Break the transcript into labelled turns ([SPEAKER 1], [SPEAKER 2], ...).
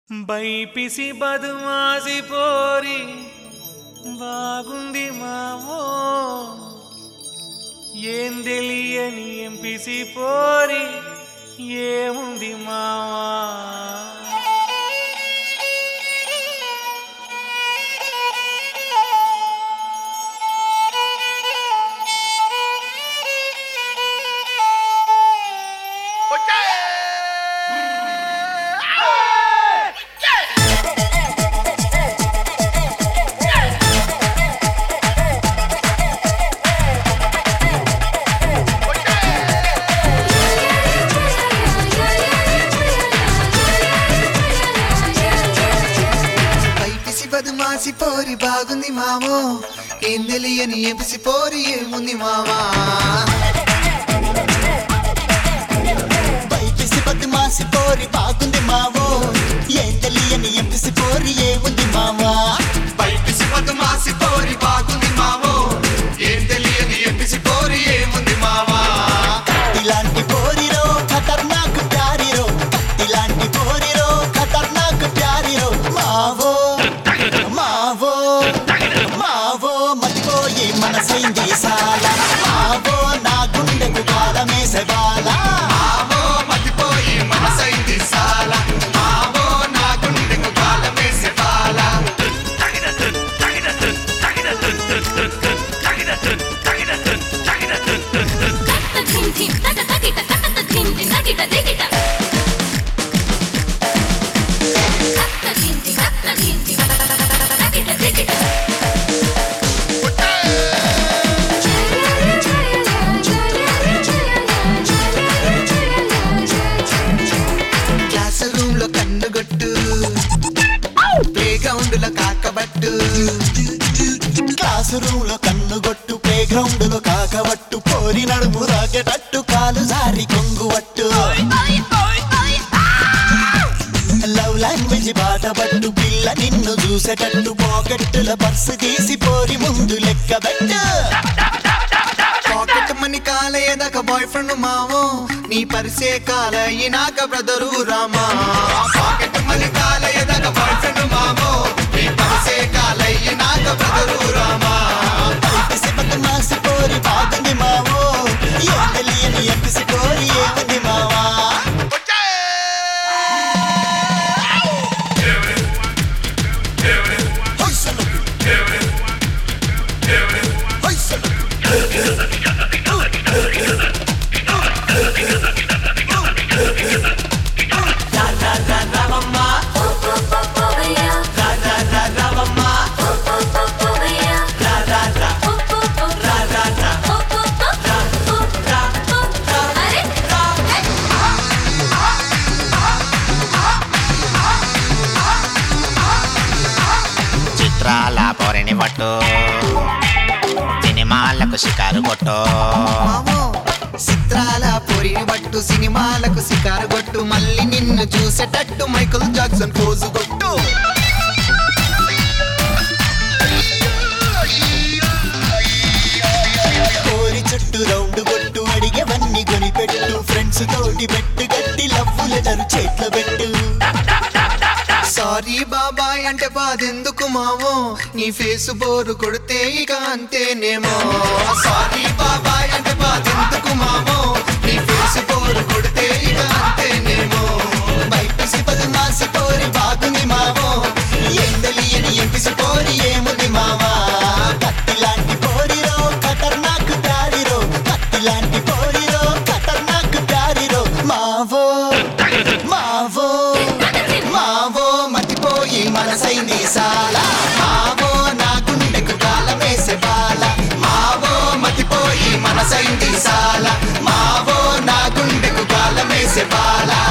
[SPEAKER 1] BiPC బదుమాసి పోరి బాగుంది Mao ఏం తెలియని ఎంపిసి పోరి ఏముంది మావా
[SPEAKER 2] పైపిసి బదుమాసి పోరి బాగుంది మావో ఏం తెలియని ఎంపిసి పోరి ఏముంది మావా
[SPEAKER 3] బైపిసి బద్మాసి పోరి బాగుంది మావో ఏం తెలియని ఎంపిసి పోరి ఏముంది మావా
[SPEAKER 2] పైపిసి బదుమాసి పోరి బాగుంది మావో ఏం తెలియని ఎంపిసి పోరి ఏముంది మావా
[SPEAKER 3] ఇలాంటి పోరిరో ఖతర్నాక్ ప్యారిరో ఇలాంటి పోరిరో ఖతర్నాక్ ప్యారిరో మావో మావో మావో మతిపోయి మనసైంది సాల మావో నా గుండెకు కాలమేసే బాలా
[SPEAKER 2] మావో మతిపోయి మనసైంది సాల మావో నా గుండెకు కాలమేసే బాల క్లాస్ రూమ్ లో కన్నుగొట్టు ప్లే గ్రౌండ్ లో కాకబట్టు
[SPEAKER 3] క్లాసు రూమ్ లో కన్నుగొట్టు ప్లే గ్రౌండ్ లో కాకవట్టు పోరి నడుము రాకెటట్టు కాలు జారి కొంగువట్టు లవ్ లాంగ్వేజ్ బాటపట్టు పిల్ల నిన్ను చూసేటట్టు పాకెట్టుల పర్సు తీసి పోరి ముందు లెక్క పెట్టు
[SPEAKER 2] పాకెట్ మనీ కాలయ్యేదాకా బాయ్ ఫ్రెండ్ మావో నీ పరిసే కాలయ్యినాక బ్రదరు రామా పాకెట్ మనీ కాలయ్యేదాకా బాయ్ ఫ్రెండ్ మావో నీ పరిసే కాలయ్యినాక బ్రదరు రామా
[SPEAKER 3] పిసి మాసి పోరి బాగుంది మావో ఏం తెలియని ఎప్పిసి పోరి ఏముంది మావా హొయ్సలు. హొయ్సలు.
[SPEAKER 4] చిత్రాల పొరని పట్టు సినిమాలకు షికారు కొట్టు
[SPEAKER 2] మావో చిత్రాల పొరిని బట్టు సినిమాలకు సికారు కొట్టు మళ్ళీ నిన్ను చూసేటట్టు మైకల్ జాక్సన్ పోజు కొట్టు
[SPEAKER 3] కోరి చుట్టూ రౌండ్ కొట్టు అడిగేవన్నీ కొనిపెట్టు ఫ్రెండ్స్ తోటి పెట్టు గట్టి లవ్వు లెటర్ చేతిలో పెట్టు
[SPEAKER 2] సారీ బాబాయ్ అంటే బాధెందుకు మావో నీ ఫేస్ బోరు కొడితే ఇక అంతేనేమో సారీ బాబాయ్ అంటే బాధెందుకు మావో నీ ఫేస్ బోరు కొడితే ఇక అంతేనేమో
[SPEAKER 3] బైపిసి పది మాసి పోరి బాగుంది మావో ఏం తెలియని ఎంపిసి పోరి ఏముంది మావా కత్తి లాంటి పోరిరో ఖతర్నాక్ ప్యారిరో కత్తి లాంటి పోరిరో ఖతర్నాక్ ప్యారిరో మావో మావో
[SPEAKER 2] మావో మతిపోయి మనసైంది సాల మావో నా గుండెకు కాలమేసే బాల మావో మతిపోయి మనసైంది సాల మావో నా గుండెకు కాలమేసే బాల